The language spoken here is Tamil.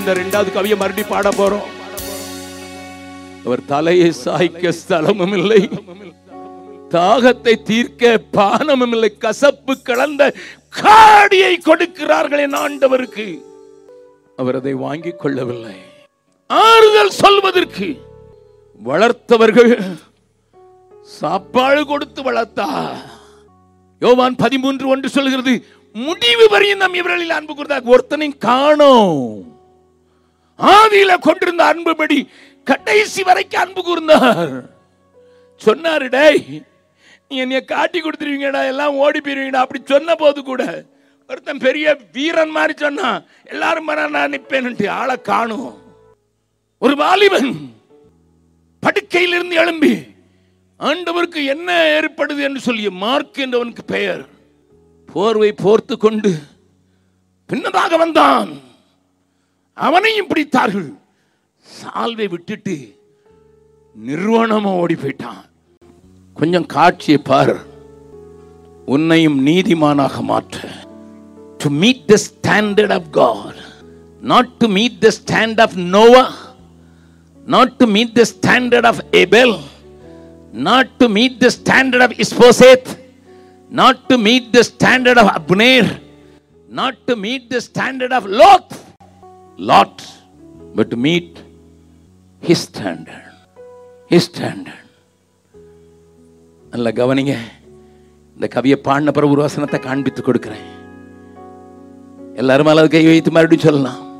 இந்த ரெண்டாவது கவியை மறுபடி பாட போறோம் அவர் தலையை சாய்க்க ஸ்தலமும் இல்லை தாகத்தை தீர்க்க பானமும் இல்லை கசப்பு கலந்த காடியை கொடுக்கிறார்கள் என் ஆண்டவருக்கு அவர் அதை வாங்கிக் கொள்ளவில்லை ஆறுதல் சொல்வதற்கு வளர்த்தவர்கள் சாப்பாடு கொடுத்து வளர்த்தா யோவான் பதிமூன்று ஒன்று சொல்கிறது முடிவு வரையும் நம் இவர்களில் அன்பு கொடுத்தார் ஒருத்தனையும் காணோம் ஆதியில கொண்டிருந்த அன்புபடி கடைசி வரைக்கும் அன்பு கூர்ந்தார் சொன்னாரு டேய் நீ என்னைய காட்டி கொடுத்துருவீங்கடா எல்லாம் ஓடி போயிருவீங்கடா அப்படி சொன்ன போது கூட ஒருத்தன் பெரிய வீரன் மாதிரி சொன்னான் எல்லாரும் பண்ண நான் நிற்பேன்ட்டு ஆளை காணும் ஒரு வாலிபன் படுக்கையிலிருந்து எழும்பி ஆண்டவருக்கு என்ன ஏற்படுது என்று சொல்லி மார்க் என்றவனுக்கு பெயர் போர்வை போர்த்து கொண்டு பின்னதாக வந்தான் அவனையும் பிடித்தார்கள் சால்வை விட்டுட்டு நிர்வாணமா ஓடி போயிட்டான் கொஞ்சம் காட்சியை பார் உன்னையும் நீதிமானாக மாற்ற to meet the standard of God not to meet the stand of Noah not to meet the standard of Abel not to meet the standard of Isposeth, not to meet the standard of Abner, not to meet the standard of Lot, Lot, but to meet his standard, his standard. நல்ல கவனிங்க இந்த கவியை பாடின பிறகு ஒரு வசனத்தை காண்பித்து கொடுக்கிறேன் எல்லாரும் அளவு கை வைத்து மறுபடியும் சொல்லலாம்